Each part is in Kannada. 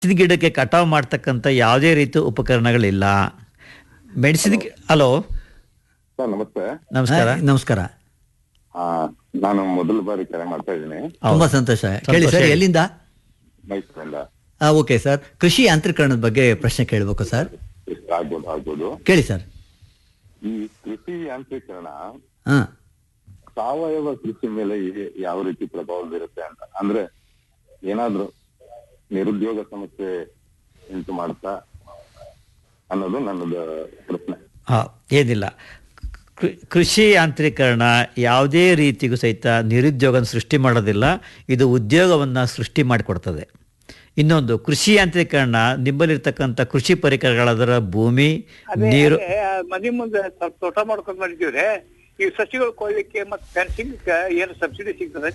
ಮೆಣಸಿನ ಗಿಡಕ್ಕೆ ಕಟಾವು ಮಾಡ್ತಕ್ಕಂಥ ಯಾವುದೇ ರೀತಿ ಉಪಕರಣಗಳಿಲ್ಲ ಮೆಣಸಿನ ಗಿ- ಹಲೋ ಸರ್ ನಮಸ್ತೆ ನಮಸ್ಕಾರ ಹಾಯ್, ನಮಸ್ಕಾರ ಆ, ನಾನು ಮೊದಲ ಬಾರಿ ಕರೆ ಮಾಡ್ತಾ ಇದ್ದೀನಿ ತುಂಬಾ ಸಂತೋಷ ಹೇಳಿ ಸಂತೋಷ ಸರ್ ಹೇಳಿ. ಎಲ್ಲಿಂದ ಮೈಸೂರಿಂದ ಓಕೆ ಸರ್ ಕೃಷಿ ಯಾಂತ್ರೀಕರಣದ ಬಗ್ಗೆ ಪ್ರಶ್ನೆ ಕೇಳಬೇಕು ಸರ್ ಎಷ್ಟು ಆಗ್ಬೋದು ಆಗ್ಬೋದು ಕೇಳಿ ಸರ್ ಈ ಕೃಷಿ ಯಾಂತ್ರೀಕರಣ ಹಾ ಸಾವಯವ ಕೃಷಿ ಮೇಲೆ ಈ- ಯಾವ ರೀತಿ ಪ್ರಭಾವ ಬೀರುತ್ತೆ ಅಂತ ಅಂದ್ರೆ ಏನಾದ್ರೂ ನಿರುದ್ಯೋಗ ಸಮಸ್ಯೆ ಉಂಟು ಮಾಡುತ್ತಾ ಅನ್ನೋದು ನನ್ನದು ಪ್ರಶ್ನೆ ಹಾಂ ಏನಿಲ್ಲ ಕೃ- ಕೃಷಿ ಯಾಂತ್ರೀಕರಣ ಯಾವುದೇ ರೀತಿಗೂ ಸಹಿತ ನಿರುದ್ಯೋಗ ಸೃಷ್ಟಿ ಮಾಡೋದಿಲ್ಲ ಇದು ಉದ್ಯೋಗವನ್ನು ಸೃಷ್ಟಿ ಮಾಡಿಕೊಡ್ತದೆ ಇನ್ನೊಂದು ಕೃಷಿ ಯಾಂತ್ರೀಕರಣ ನಿಮ್ಮಲ್ಲಿರ್ತಕ್ಕಂಥ ಕೃಷಿ ಪರಿಕರಗಳಾದರ ಭೂಮಿ ನೀರು ಅದೇ ಮನೆ ಮುಂದೆ ಸ್ವಲ್ಪ ತೋಟ ಮಾಡ್ಕೊಂಡ್ ಮಾಡಿದೀವ್ರಿ ಈ ಸಸಿಗಳು ಕೊಯ್ಲಿಕ್ಕೆ ಮತ್ತೆ ಫೆನ್ಸಿಂಗ್ ಏನು ಸಬ್ಸಿಡಿ ಸಿಗ್ತದೆ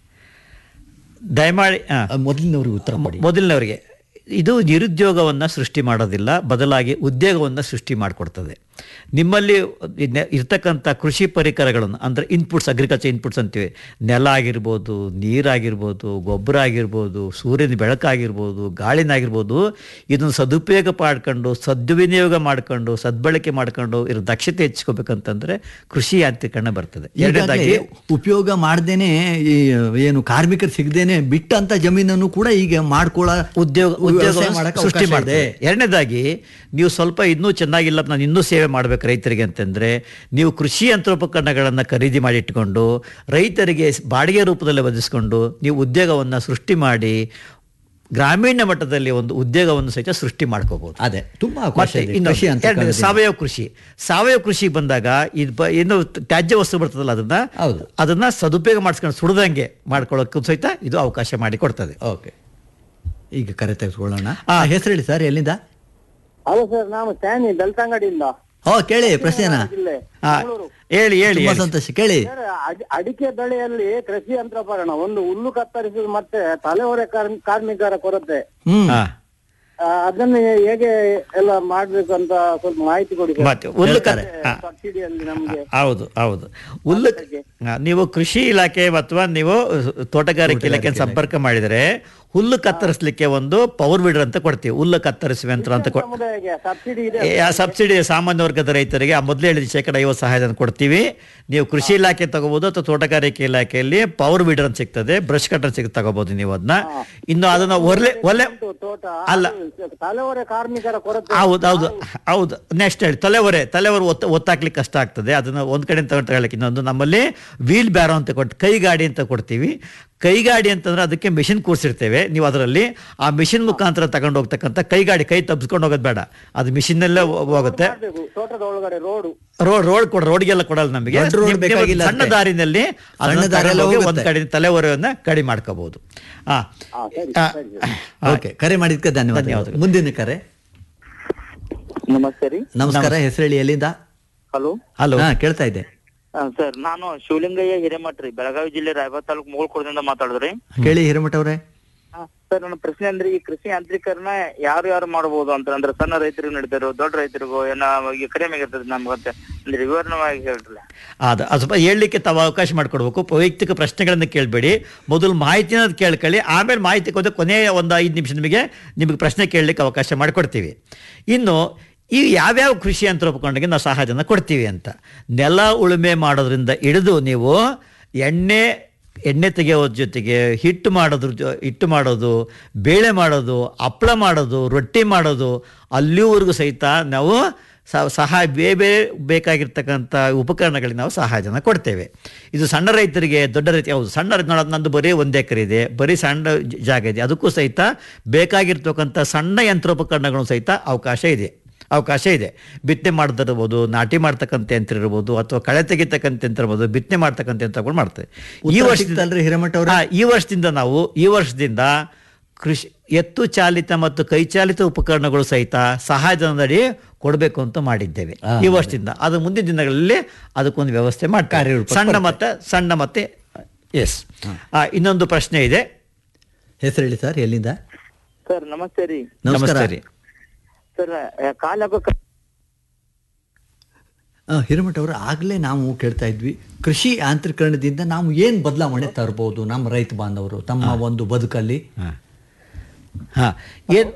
ದಯಮಾಡಿ ಹಾಂ ಆ, ಮೊದಲಿನವ್ರಿಗೆ ಉತ್ತರ ಕೊಡಿ ಮೊದಲನವರಿಗೆ ಇದು ನಿರುದ್ಯೋಗವನ್ನು ಸೃಷ್ಟಿ ಮಾಡೋದಿಲ್ಲ ಬದಲಾಗಿ ಉದ್ಯೋಗವನ್ನು ಸೃಷ್ಟಿ ಮಾಡಿಕೊಡ್ತದೆ ನಿಮ್ಮಲ್ಲಿ ನೆ- ಇರ್ತಕ್ಕಂಥ ಕೃಷಿ ಪರಿಕರಗಳನ್ನು ಅಂದರೆ ಇನ್ಪುಟ್ಸ್ ಅಗ್ರಿಕಲ್ಚರ್ ಇನ್ಪುಟ್ಸ್ ಅಂತೀವಿ ನೆಲ ಆಗಿರ್ಬೋದು ನೀರಾಗಿರ್ಬೋದು ಗೊಬ್ಬರ ಆಗಿರ್ಬೋದು ಸೂರ್ಯನ ಬೆಳಕಾಗಿರ್ಬೋದು ಗಾಳಿನಾಗಿರ್ಬೋದು ಇದನ್ನು ಸದುಪಯೋಗ ಮಾಡ್ಕೊಂಡು ಸದ್ವಿನಿಯೋಗ ಮಾಡ್ಕೊಂಡು ಸದ್ಬಳಕೆ ಮಾಡ್ಕೊಂಡು ಇರೋ ದಕ್ಷತೆ ಹೆಚ್ಚಿಕೋಬೇಕಂತಂದ್ರೆ ಕೃಷಿ ಯಾಂತ್ರೀಕರಣ ಬರ್ತದೆ ಎರಡನೇದಾಗಿ ಈಗಾಗ್ಲೇ ಉಪಯೋಗ ಮಾಡ್ದೇನೆ ಈ ಏನು ಕಾರ್ಮಿಕರು ಸಿಗದೇನೆ ಬಿಟ್ಟಂತ ಜಮೀನನ್ನು ಕೂಡ ಈಗ ಮಾಡ್ಕೊಳ್ಳೋ ಉದ್ಯೋಗ ವ್ಯವಸಾಯ ಉದ್ಯೋಗ ಮಾಡಕ್ಕೆ ಸೃಷ್ಟಿ ಅವಕಾಶ ಮಾಡಿದೆ ಇದೆ. ಎರಡನೇದಾಗಿ ನೀವು ಸ್ವಲ್ಪ ಇನ್ನೂ ಚೆನ್ನಾಗಿಲ್ಲ ನಾನು ಇನ್ನೂ ಸೇವೆ ಮಾಡಬೇಕು ರೈತರಿಗೆ ಅಂತಂದ್ರೆ ನೀವು ಕೃಷಿ ಯಂತ್ರೋಪಕರಣಗಳನ್ನು ಖರೀದಿ ಮಾಡಿ ಇಟ್ಕೊಂಡು ರೈತರಿಗೆ ಬಾಡಿಗೆ ರೂಪದಲ್ಲಿ ಒದಗಿಸ್ಕೊಂಡು ನೀವು ಉದ್ಯೋಗವನ್ನು ಸೃಷ್ಟಿ ಮಾಡಿ ಗ್ರಾಮೀಣ ಮಟ್ಟದಲ್ಲಿ ಒಂದು ಉದ್ಯೋಗವನ್ನು ಸಹಿತ ಸೃಷ್ಟಿ ಮಾಡ್ಕೋಬಹುದು ಅದೇ ತುಂಬಾ ಅವಕಾಶ ಮತ್ತೆ ಇದೆ ಇನ್ನೊಂದು, ಕೃಷಿ ಎರಡನೇದು ಯಂತ್ರೀಕರಣದಿಂದ. ಸಾವಯವ ಕೃಷಿ ಸಾವಯವ ಕೃಷಿ ಬಂದಾಗ ಇದು ಬ- ಏನು ತ್ಯಾಜ್ಯ ವಸ್ತು ಬರ್ತದಲ್ಲ ಅದನ್ನ ಹೌದು. ಅದನ್ನ ಸದುಪಯೋಗ ಮಾಡಿಸ್ಕೊಂಡು ಸುಡದಂಗೆ ಮಾಡ್ಕೊಳ್ಳೋಕ್ಕೂ ಸಹಿತ ಇದು ಅವಕಾಶ ಮಾಡಿ ಕೊಡ್ತದೆ ಓಕೆ ಈಗ ಕರೆ ತೆಗೆದುಕೊಳ್ಳೋಣ ಆ. ಹೆಸರು ಹೇಳಿ ಸರ್ ಎಲ್ಲಿಂದ ಹಲೋ ಸರ್ ನಾನು ಸ್ಟ್ಯಾನಿ ಬೆಳ್ತಂಗಡಿಯಿಂದ ಓ ಕೇಳಿ ಪ್ರಶ್ನೆನ ಜಿಲ್ಲೆ ಹಾ, ಹೇಳಿ ಹೇಳಿ ತುಂಬಾ ಹೇಳಿ. ಸಂತೋಷ ಕೇಳಿ ಸರ್ ಅಡಿ- ಅಡಿಕೆ ಬೆಳೆಯಲ್ಲಿ ಕೃಷಿ ಯಂತ್ರೋಪಕರಣ ಒಂದು ಹುಲ್ಲು ಕತ್ತರಿಸುವುದು ಮತ್ತೆ ತಲೆಹೊರೆ ಕಾರ್ಮಿ- ಕಾರ್ಮಿಕರ ಕೊರತೆ ಹ್ಮ್ ಹಾ ಆ, ಅದನ್ನು ಹೇಗೆ ಎಲ್ಲ ಮಾಡ್ಬೇಕು ಅಂತ ಸ್ವಲ್ಪ ಮಾಹಿತಿ ಕೊಡಿ ಸರ್. ಮತ್ತೆ ಹುಲ್ಲು ಕ- ಹಾ, ಸಬ್ಸಿಡಿಯಲ್ಲಿ ನಮ್ಗೆ ಹೌದು ಹೌದು ಹುಲ್ಲು ಹಾ, ನೀವು ಕೃಷಿ ಇಲಾಖೆ ಅಥವಾ ನೀವು ತೋಟಗಾರಿಕೆ ಇಲಾಖೆ ಸಂಪರ್ಕ ಮಾಡಿದರೆ ಹುಲ್ಲು ಕತ್ತರಿಸಲಿಕ್ಕೆ ಒಂದು ಪವರ್ ವೀಡರ್ ಅಂತ ಕೊಡ್ತೀವಿ ಹುಲ್ಲು ಕತ್ತರಿಸುವ ಯಂತ್ರ ಅಂತ ಕೊಡ್ ಸಮುದಾಯಕ್ಕೆ ಸಬ್ಸಿಡಿ ಇದೆ ಏ, ಆ ಸಬ್ಸಿಡಿ ಸಾಮಾನ್ಯ ವರ್ಗದ ರೈತರಿಗೆ ಆ ಮೊದಲೇ ಹೇಳಿದ ಶೇಕಡ ಐವತ್ತು ಸಹಾಯಧನ ಕೊಡ್ತೀವಿ ನೀವು ಕೃಷಿ ಇಲಾಖೆ ತಗೋಬಹುದು ಅಥವಾ ತೋಟಗಾರಿಕೆ ಇಲಾಖೆಯಲ್ಲಿ ಪವರ್ ವೀಡರ್ ಅಂತ ಸಿಗ್ತದೆ ಬ್ರಷ್ ಕಟರ್ ಸಿಗ್ ತಗೋಬಹುದು ನೀವು ಅದನ್ನ ಇನ್ನು ಅದನ್ನ ಒರ್ಲೆ ಒಲೆ ಉಂಟು ತೋಟ ಅಲ್ಲ. ಅದು ತಲೆಹೊರೆ ಕಾರ್ಮಿಕರ ಕೊರತೆ ಹೌದು ಹೌದು ಹೌದು ನೆಕ್ಸ್ಟ್ ಹೇಳಿ ತಲೆವರೆ ತಲೆವರೆ ಒತ್ತ ಒತ್ತಾಕ್ಲಿಕ್ಕೆ ಕಷ್ಟ ಆಗ್ತದೆ ಅದನ್ನ ಒಂದ್ ಕಡೆ ತಗೊಂಡು ತಗೊಳ್ಳಿಕ್ಕೆ ಇನ್ನೊಂದು ನಮ್ಮಲ್ಲಿ ವೀಲ್ ಬ್ಯಾರೋ ಅಂತ ಕೊಟ್ಟು ಕೈಗಾಡಿ ಅಂತ ಕೊಡ್ತೀವಿ ಕೈಗಾಡಿ ಅಂತಂದ್ರೆ ಅದಕ್ಕೆ ಮಿಷಿನ್ ಕೂರಿಸಿರ್ತೇವೆ ನೀವು ಅದರಲ್ಲಿ ಆ ಮಿಷಿನ್ ಮುಖಾಂತರ ತಗೊಂಡು ಹೋಗ್ತಕ್ಕಂಥ ಕೈಗಾಡಿ ಕೈ ತಪ್ಪಿಸ್ಕೊಂಡು ಹೋಗೋದು ಬೇಡ ಅದು ಮಿಷಿನ್ನಲ್ಲೇ ಹೋಗುತ್ತೆ ಮಾಡ್ಬೇಕು ತೋಟದ ಒಳಗಡೆ ರೋಡು ರೋಡ್ ರೋಡ್ ಕೊಡ ರೋಡ್ಗೆಲ್ಲ ಕೊಡಲ್ಲ ನಮಗೆ ದೊಡ್ಡ road ನಿಮ್- ನಿಮ್ ಬೇಕಾಗಿಲ್ಲ ಸಣ್ಣ ಅಂತೆ. ದಾರಿನಲ್ಲಿ ಅದನ್ನ ಸಣ್ಣ ದಾರಿಯಲ್ಲಿ ತಗೊಂಡು ಹೋಗಿ ಒಂದ್ ಹೋಗುತ್ತೆ. ಕಡೆ ತಲೆವರೆಯನ್ನ ಕಡಿಮೆ ಮಾಡ್ಕೋಬಹುದು ಆ ಹಾ ಸರಿ ಆ, ಸರಿ ಓಕೆ ಕರೆ ಮಾಡಿದ್ಕೆ ಧನ್ಯವಾದ ಧನ್ಯವಾದಗಳು. ಮುಂದಿನ ಕರೆ ನಮಸ್ತೆ ರೀ ನಮಸ್ಕಾರ ಹೆಸರು ಹೇಳಿ ಎಲ್ಲಿಂದ ಹಲೋ ಹಲೋ ಹಾ ಕೇಳ್ತಾ ಇದ್ದೆ ಸರ್ ನಾನು ಶಿವಲಿಂಗಯ್ಯ ಹಿರೇಮಠ ರೀ ಬೆಳಗಾವಿ ಜಿಲ್ಲೆ ರಾಯಬಾಗ್ ತಾಲೂಕು ಮುಗುಳ್ಕೋಟದಿಂದ ಮಾತಾಡಿದ್ರಿ ಕೇಳಿ ಹಿರೇಮಠ ಅವರೇ ಸರ್ ನನ್ನ ಪ್ರಶ್ನೆ ಅಂದ್ರೆ ಈ ಕೃಷಿ ಯಾಂತ್ರೀಕರಣ ಯಾರು ಯಾರು ಮಾಡಬಹುದು ಅಂತ ಅಂದ್ರೆ ಸಣ್ಣ ರೈತರಿಗೂ ನಡೀತಾರೋ ದೊಡ್ಡ ರೈತರಿಗೂ ಏನೋ ಈಗ ಕಡಿಮೆ ಇರ್ತದೆ ನಮ್ಗೆ ಅಂದ್ರೆ ವಿವರಣವಾಗಿ ಹೇಳ್ರಲ್ಲ ಅದು ಅದು ಸ್ವಲ್ಪ ಹೇಳಲಿಕ್ಕೆ ತಾವು ಅವಕಾಶ ಮಾಡಿಕೊಡ್ಬೇಕು ವೈಯಕ್ತಿಕ ಪ್ರಶ್ನೆಗಳನ್ನು ಕೇಳಬೇಡಿ ಮೊದಲು ಮಾಹಿತಿನ ಕೇಳ್ಕೊಳ್ಳಿ ಆಮೇಲೆ ಮಾಹಿತಿ ಹೋದ ಕೊನೆಯ ಒಂದು ಐದು ನಿಮಿಷ ನಿಮಗೆ ನಿಮಗೆ ಪ್ರಶ್ನೆ ಕೇಳಲಿಕ್ಕೆ ಅವಕಾಶ ಮಾಡಿಕೊಡ್ತೀವಿ ಇನ್ನು ಈ ಯಾವ್ಯಾವ ಕೃಷಿ ಯಂತ್ರೋಪಕರಣಕ್ಕೆ ನಾವು ಸಹಾಯಧನ ಕೊಡ್ತೀವಿ ಅಂತ ನೆಲ ಉಳುಮೆ ಮಾಡೋದ್ರಿಂದ ಹಿಡಿದು ನೀವು ಎಣ್ಣೆ ಎಣ್ಣೆ ತೆಗೆಯೋದ್ರ ಜೊತೆಗೆ ಹಿಟ್ಟು ಮಾಡೋದ್ರ ಜೊ- ಹಿಟ್ಟು ಮಾಡೋದು ಬೇಳೆ ಮಾಡೋದು ಹಪ್ಪಳ ಮಾಡೋದು ರೊಟ್ಟಿ ಮಾಡೋದು ಅಲ್ಲಿವರೆಗೂ ಸಹಿತ ನಾವು ಸ- ಸಹಾಯ ಬೇರೆ ಬೇರೆ ಬೇಕಾಗಿರ್ತಕ್ಕಂಥ ಉಪಕರಣಗಳಿಗೆ ನಾವು ಸಹಾಯಧನ ಕೊಡ್ತೇವೆ ಇದು ಸಣ್ಣ ರೈತರಿಗೆ ದೊಡ್ಡ ರೈತ ಹೌದು ಸಣ್ಣ ರೈತ ನೋಡೋದು ನಂದು ಬರೀ ಒಂದು ಎಕರೆ ಇದೆ ಬರೀ ಸಣ್ಣ ಜ- ಜಾಗ ಇದೆ ಅದಕ್ಕೂ ಸಹಿತ ಬೇಕಾಗಿರ್ತಕ್ಕಂಥ ಸಣ್ಣ ಯಂತ್ರೋಪಕರಣಗಳು ಸಹಿತ ಅವಕಾಶ ಇದೆ ಅವಕಾಶ ಇದೆ ಬಿತ್ತನೆ ಮಾಡ್ತಿರ್ಬೋದು ನಾಟಿ ಮಾಡ್ತಕ್ಕಂಥ ಯಂತ್ರ ಇರ್ಬೋದು ಅಥವಾ ಕಳೆ ತೆಗಿತಕ್ಕಂಥ ಯಂತ್ರ ಇರ್ಬೋದು ಬಿತ್ತನೆ ಮಾಡ್ತಕ್ಕಂಥ ಯಂತ್ರಗಳು ಮಾಡ್ತೇವೆ ಈ ಉತ್ತರ ವರ್ಷದಿಂದ ಸಿಕ್ತಲ್ರಿ ಹಿರೇಮಠ ಅವ್ರೆ? ಹಾ, ಈ ವರ್ಷದಿಂದ ನಾವು ಈ ವರ್ಷದಿಂದ ಕೃಷಿ ಎತ್ತು ಚಾಲಿತ ಮತ್ತು ಕೈಚಾಲಿತ ಉಪಕರಣಗಳು ಸಹಿತ ಸಹಾಯಧನದಡಿ ಕೊಡಬೇಕು ಅಂತ ಮಾಡಿದ್ದೇವೆ ಆ, ಈ ವರ್ಷದಿಂದ ಅದು ಮುಂದಿನ ದಿನಗಳಲ್ಲಿ ಅದಕ್ಕೊಂದು ವ್ಯವಸ್ಥೆ ಮಾಡ್ತಾರೆ ಕಾರ್ಯರೂಪ ಸಣ್ಣ ಕೊಡ್ತೇವೆ. ಮತ್ತೆ ಸಣ್ಣ ಮತ್ತೆ ಎಸ್ ಇನ್ನೊಂದು ಪ್ರಶ್ನೆ ಇದೆ ಹೆಸರು ಹೇಳಿ ಸರ್ ಎಲ್ಲಿಂದ ಸರ್ ನಮಸ್ತೆ ರೀ ನಮಸ್ಕಾರ ನಮಸ್ತೆ ರೀ ಸರ್ ಕಾಲ ಆ, ಹಿರೇಮಠ ಅವರು ಆಗ್ಲೇ ನಾವು ಕೇಳ್ತಾ ಇದ್ವಿ ಕೃಷಿ ಯಾಂತ್ರೀಕರಣದಿಂದ ನಾವು ಏನ್ ಬದಲಾವಣೆ ತರಬಹುದು ನಮ್ಮ ರೈತ ಬಾಂಧವರು ತಮ್ಮ ಒಂದು ಬದುಕಲ್ಲಿ ಹಾ ಏನು